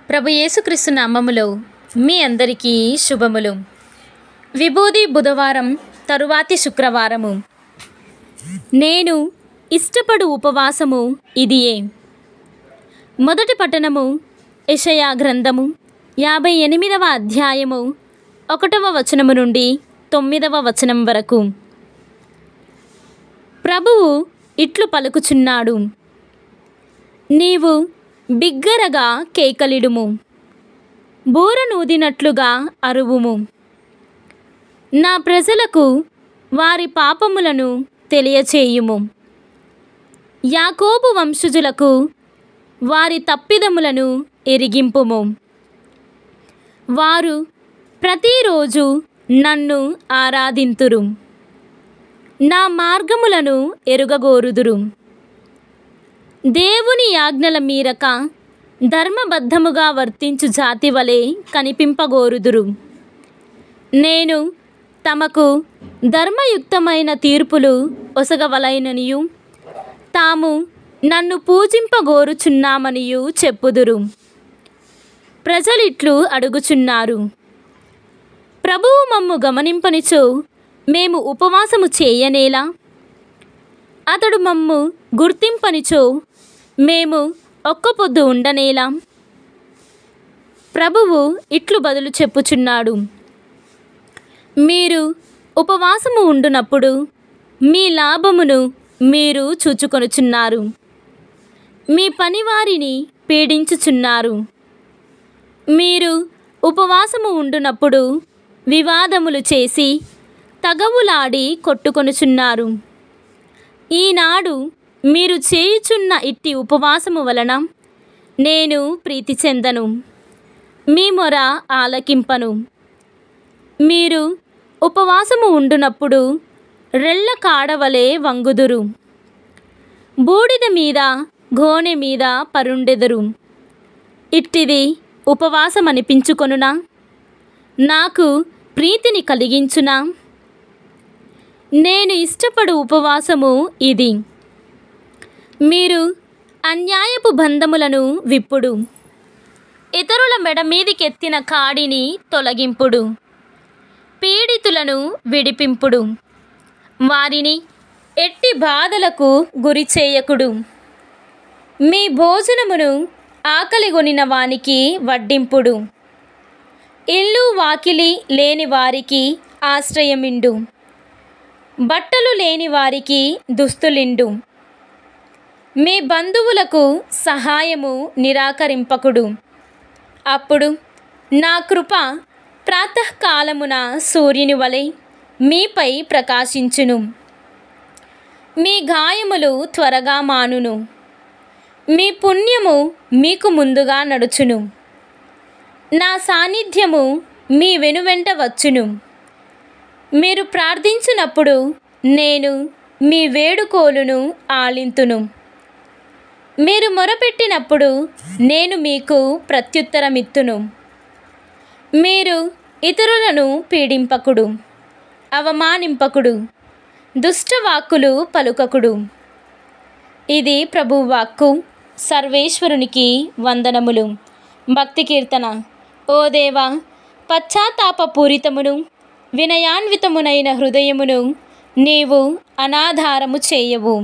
ప్రభు యేసుక్రీస్తు నామములో మీ అందరికీ శుభములు విభూది బుధవారం తరువాతి శుక్రవారము నేను ఇష్టపడు ఉపవాసము ఇదియే మొదటి పట్టణము యెషయా గ్రంథము యాభై ఎనిమిదవ అధ్యాయము ఒకటవ వచనము నుండి తొమ్మిదవ వచనం వరకు ప్రభువు ఇట్లు పలుకుచున్నాడు నీవు బిగ్గరగా కేకలిడుము బూరనూదినట్లుగా అరువుము నా ప్రజలకు వారి పాపములను తెలియచేయుము యాకోబు వంశజులకు వారి తప్పిదములను ఎరిగింపుము వారు ప్రతిరోజు నన్ను ఆరాధింతురు నా మార్గములను ఎరుగగోరుదురు దేవుని ఆజ్ఞల మీరక ధర్మబద్ధముగా వర్తించు జాతి వలె కనిపింపగోరుదురు నేను తమకు ధర్మయుక్తమైన తీర్పులు ఒసగవలైననియు తాము నన్ను పూజింపగోరుచున్నామనియు చెప్పుదురు ప్రజలిట్లు అడుగుచున్నారు ప్రభువు మమ్ము గమనింపనిచో మేము ఉపవాసము చేయనేలా అతడు మమ్ము గుర్తింపనిచో మేము ఒక్క పొద్దు ఉండనేలా ప్రభువు ఇట్లు బదులు చెప్పుచున్నాడు మీరు ఉపవాసము ఉండునప్పుడు మీ లాభమును మీరు చూచుకొనుచున్నారు మీ పనివారిని పీడించుచున్నారు మీరు ఉపవాసము ఉండునప్పుడు వివాదములు చేసి తగవులాడి కొట్టుకొనుచున్నారు ఈనాడు మీరు చేయుచున్న ఇట్టి ఉపవాసము వలన నేను ప్రీతి చెందను మీ మొర ఆలకింపను మీరు ఉపవాసము ఉండునప్పుడు రెళ్ళ కాడవలే వంగుదురు బూడిద మీద గోనె మీద పరుండెదరు ఇట్టిది ఉపవాసమనిపించుకొనునా నాకు ప్రీతిని కలిగించునా నేను ఇష్టపడు ఉపవాసము ఇది మీరు అన్యాయపు బంధములను విప్పుడు ఇతరుల మెడ మీదికెత్తిన కాడిని తొలగింపుడు పీడితులను విడిపింపుడు వారిని ఎట్టి బాధలకు గురి చేయకుడు మీ భోజనమును ఆకలిగొనిన వానికి వడ్డింపుడు ఇల్లు వాకిలి లేని వారికి ఆశ్రయమిండు బట్టలు లేని వారికి దుస్తులిండు మీ బంధువులకు సహాయము నిరాకరింపకుడు అప్పుడు నా కృప ప్రాతకాలమున సూర్యుని వలె మీపై ప్రకాశించును మీ గాయములు త్వరగా మానును మీ పుణ్యము మీకు ముందుగా నడుచును నా సాన్నిధ్యము మీ వెనువెంట వచ్చును మీరు ప్రార్థించినప్పుడు నేను మీ వేడుకోలును ఆలింతును మీరు మొరపెట్టినప్పుడు నేను మీకు ప్రత్యుత్తరమిత్తును మీరు ఇతరులను పీడింపకుడు అవమానింపకుడు దుష్టవాక్కులు పలుకకుడు ఇది ప్రభువాక్కు సర్వేశ్వరునికి వందనములు భక్తి కీర్తన ఓ దేవా పశ్చాత్తాపపూరితమును వినయాన్వితమునైన హృదయమును నీవు అనాధారము చేయవు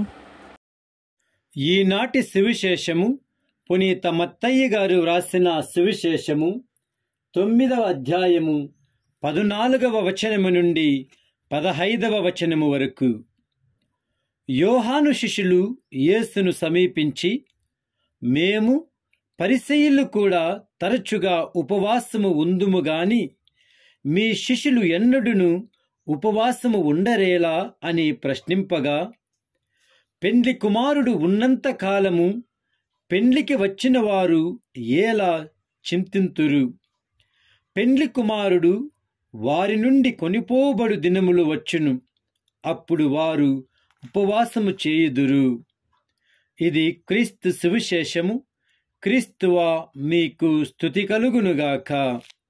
ఈనాటి సువిశేషము పునీత మత్తయ్య గారు వ్రాసిన సువిశేషము తొమ్మిదవ అధ్యాయము పదునాలుగవ వచనము నుండి పదహైదవ వచనము వరకు యోహాను శిష్యులు యేసును సమీపించి మేము పరిసయ్యులు కూడా తరచుగా ఉపవాసము ఉందుము గాని మీ శిష్యులు ఎన్నడును ఉపవాసము ఉండరేలా అని ప్రశ్నింపగా పెండ్లి కుమారుడు ఉన్నంత కాలము పెండ్లికి వచ్చిన వారు ఏలా చింతింతురు పెండ్లి కుమారుడు వారి నుండి కొనిపోబడు దినములు వచ్చును అప్పుడు వారు ఉపవాసము చేయుదురు ఇది క్రీస్తు సువిశేషము క్రీస్తువా మీకు స్థుతి కలుగునుగాక